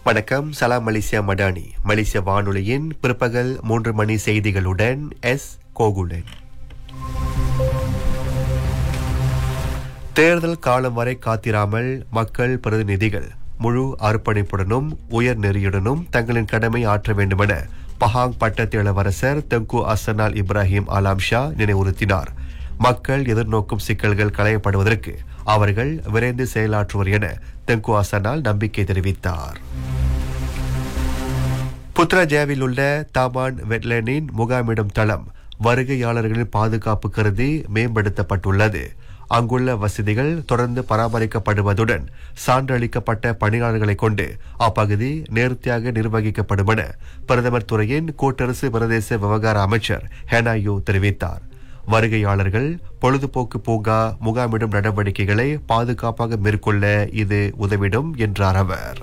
வணக்கம் சலாம் மலேசியா மடானி மலேசிய வானொலியின் பிற்பகல் மூன்று மணி செய்திகளுடன் எஸ் கோகுலன் தேர்தல் காலம் வரை காத்திராமல் மக்கள் பிரதிநிதிகள் முழு அர்ப்பணிப்புடனும் உயர் நெறியுடனும் தங்களின் கடமை ஆற்ற வேண்டுமென பஹாங் பட்டத்து இளவரசர் தெங்கு அசனால் இப்ராஹிம் அலாம் ஷா நினைவுறுத்தினார் மக்கள் எதிர்நோக்கும் சிக்கல்கள் களையப்படுவதற்கு அவர்கள் விரைந்து செயலாற்றுவர் என தெங்கு அசனால் நம்பிக்கை தெரிவித்தார் புத்ராஜாவில் உள்ள தாமான் வெட்லேனின் முகாமிடும் தளம் வருகையாளர்களின் பாதுகாப்பு கருதி மேம்படுத்தப்பட்டுள்ளது அங்குள்ள வசதிகள் தொடர்ந்து பராமரிக்கப்படுவதுடன் சான்றளிக்கப்பட்ட பணியாளர்களை கொண்டு அப்பகுதி நேர்த்தியாக நிர்வகிக்கப்படும் என பிரதமர் துறையின் கூட்டரசு பிரதேச விவகார அமைச்சர் ஹெனாயோ தெரிவித்தார் வருகையாளர்கள் பொழுதுபோக்கு பூங்கா முகாமிடும் நடவடிக்கைகளை பாதுகாப்பாக மேற்கொள்ள இது உதவிடும் என்றார் அவர்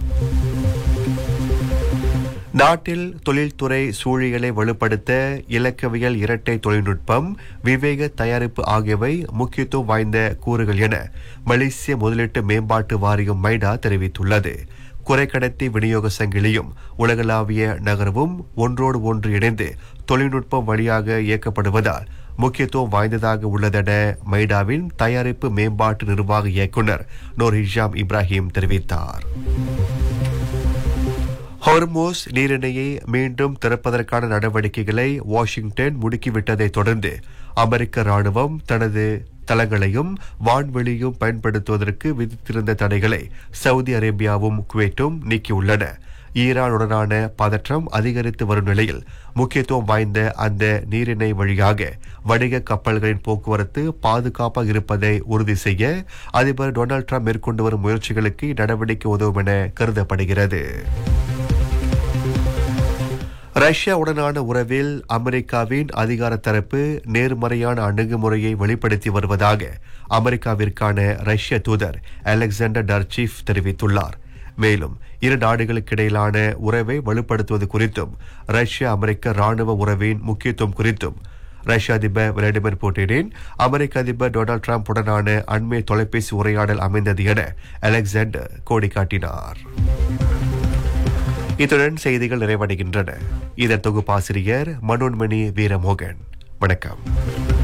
நாட்டில் தொழில்துறை சூழியலை வலுப்படுத்த இலக்கவியல் இரட்டை தொழில்நுட்பம் விவேக தயாரிப்பு ஆகியவை முக்கியத்துவம் வாய்ந்த கூறுகள் என மலேசிய முதலீட்டு மேம்பாட்டு வாரியம் மைடா தெரிவித்துள்ளது குறைக்கடத்தி விநியோக சங்கிலியும் உலகளாவிய நகரவும் ஒன்றோடு ஒன்று இணைந்து தொழில்நுட்பம் வழியாக இயக்கப்படுவதால் முக்கியத்துவம் வாய்ந்ததாக உள்ளதென மைடாவின் தயாரிப்பு மேம்பாட்டு நிர்வாக இயக்குநர் நூர் ஹிஷாம் இப்ராஹிம் தெரிவித்தார் ஹொர்மோஸ் நீரிணையை மீண்டும் திறப்பதற்கான நடவடிக்கைகளை வாஷிங்டன் முடுக்கிவிட்டதைத் தொடர்ந்து அமெரிக்க ராணுவம் தனது தளங்களையும் வான்வெளியும் பயன்படுத்துவதற்கு விதித்திருந்த தடைகளை சவுதி அரேபியாவும் குவைட்டும் நீக்கியுள்ளன ஈரானுடனான பதற்றம் அதிகரித்து வரும் நிலையில் முக்கியத்துவம் வாய்ந்த அந்த நீரிணை வழியாக வணிக கப்பல்களின் போக்குவரத்து பாதுகாப்பாக இருப்பதை உறுதி செய்ய அதிபர் டொனால்டு டிரம்ப் மேற்கொண்டு வரும் முயற்சிகளுக்கு நடவடிக்கை உதவும் என கருதப்படுகிறது ரஷ்யாவுடனான உறவில் அமெரிக்காவின் அதிகார தரப்பு நேர்மறையான அணுகுமுறையை வெளிப்படுத்தி வருவதாக அமெரிக்காவிற்கான ரஷ்ய தூதர் அலெக்சாண்டர் டர்ச்சீஃப் தெரிவித்துள்ளார் மேலும் இரு நாடுகளுக்கிடையிலான உறவை வலுப்படுத்துவது குறித்தும் ரஷ்ய அமெரிக்க ராணுவ உறவின் முக்கியத்துவம் குறித்தும் ரஷ்ய அதிபர் விளாடிமிர் புட்டினின் அமெரிக்க அதிபர் டொனால்டு டிரம்ப் உடனான அண்மை தொலைபேசி உரையாடல் அமைந்தது என அலெக்சாண்டர் கோடி காட்டினார் இத்துடன் செய்திகள் நிறைவடைகின்றன இதன் தொகுப்பாசிரியர் மனோன்மணி வீரமோகன் வணக்கம்